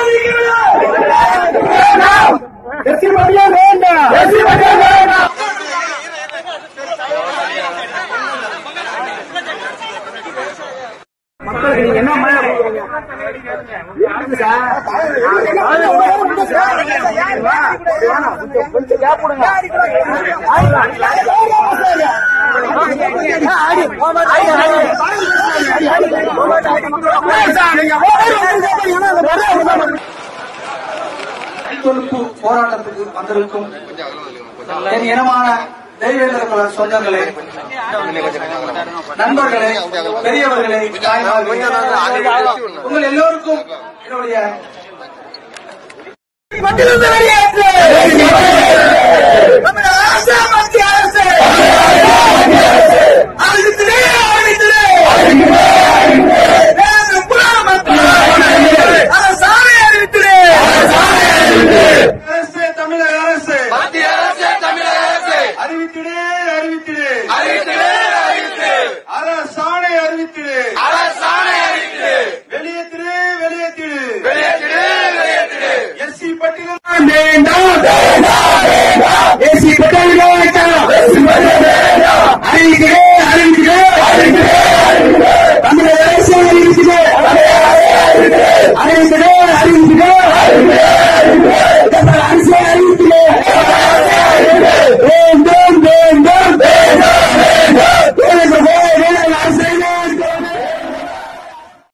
SC பட்டியல் வேண்டாம் SC பட்டியல் வேண்டாம் மக்களுக்கு நீங்க என்ன மழை இருக்கு சார் கொஞ்சம் கேப் கொடுங்க தொழுப்பு போராட்டத்துக்கு வந்திருக்கும் என் இனமான தெய்வேந்திர சொந்தங்களே நண்பர்களே பெரியவர்களே தாய்மார்களே, உங்கள் எல்லோருக்கும் என்னுடைய மத்தியிலிருந்து வெளியேற்று தமிழக அரசு மத்திய அரசு அறிவித்திலே அறிவித்திலே வேண்டும் புறாண மக்கள் அரசாணை அறிவித்திலே அரசு தமிழக அரசு மத்திய அரசு தமிழக அரசு அறிவித்திடு அறிவித்திடு அறிவித்திடு அறிவித்து அரசாணை அறிவித்திடு அரசாணை அறிவித்து வெளியேற்றிடு வெளியேற்றிடு வெளியேற்றிடு வெளியேற்றிடு எஸ்சி பட்டியல் வேண்டாம் வேண்டாம் வேண்டாம் ஏசி பட்டல் வேண்டாம் அறிவிக்கிறேன் அறிவிக்கிறேன்